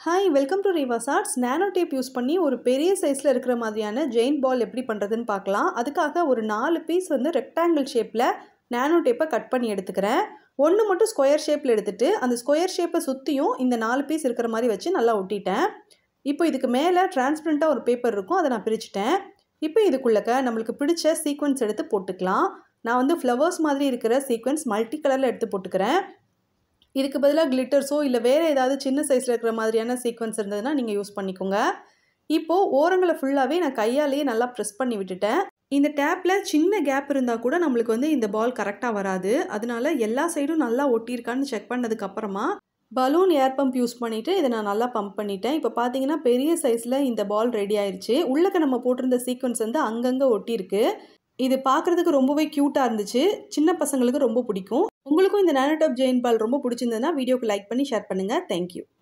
hi welcome to Riva's arts nano tape use பண்ணி ஒரு பெரிய சைஸில் இருக்கிற மாதிரியான ஜெயின் பால் எப்படி பண்ணுறதுன்னு பார்க்கலாம் அதுக்காக ஒரு நாலு பீஸ் வந்து ரெக்டாங்கிள் ஷேப்பில் நேனோ டேப்பை கட் பண்ணி எடுத்துக்கிறேன் ஒன்று மட்டும் ஸ்கொயர் ஷேப்பில் எடுத்துகிட்டு அந்த ஸ்கொயர் ஷேப்பை சுற்றியும் இந்த நாலு பீஸ் இருக்கிற மாதிரி வச்சு நல்லா ஒட்டிட்டேன் இப்போ இதுக்கு மேலே டிரான்ஸ்பரண்ட்டாக ஒரு பேப்பர் இருக்கும் அதை நான் பிரிச்சுட்டேன் இப்போ இதுக்குள்ளக்க நம்மளுக்கு பிடிச்ச சீக்வன்ஸ் எடுத்து போட்டுக்கலாம் நான் வந்து ஃப்ளவர்ஸ் மாதிரி இருக்கிற சீக்வன்ஸ் மல்டி கலரில் எடுத்து போட்டுக்கிறேன் இதுக்கு பதிலாக கிளிட்டர்ஸோ இல்லை வேறு ஏதாவது சின்ன சைஸில் இருக்கிற மாதிரியான சீக்வன்ஸ் இருந்ததுன்னா நீங்கள் யூஸ் பண்ணிக்கோங்க இப்போது ஓரங்களை ஃபுல்லாகவே நான் கையாலேயே நல்லா ப்ரெஸ் பண்ணி விட்டுட்டேன் இந்த டேப்பில் சின்ன கேப் இருந்தால் கூட நம்மளுக்கு வந்து இந்த பால் கரெக்டாக வராது அதனால எல்லா சைடும் நல்லா ஒட்டியிருக்கான்னு செக் பண்ணதுக்கப்புறமா பலூன் ஏர் பம்ப் யூஸ் பண்ணிவிட்டு இதை நான் நல்லா பம்ப் பண்ணிட்டேன் இப்போ பார்த்தீங்கன்னா பெரிய சைஸில் இந்த பால் ரெடி ஆயிடுச்சு உள்ளக்க நம்ம போட்டிருந்த சீக்வன்ஸ் வந்து அங்கங்கே ஒட்டியிருக்கு இது பார்க்குறதுக்கு ரொம்பவே க்யூட்டாக இருந்துச்சு சின்ன பசங்களுக்கு ரொம்ப பிடிக்கும் உங்களுக்கும் இந்த நேனோடாப் ஜெயின் பால் ரொம்ப பிடிச்சிருந்ததுன்னா வீடியோக்கு லைக் பண்ணி ஷேர் பண்ணுங்கள் தேங்க்யூ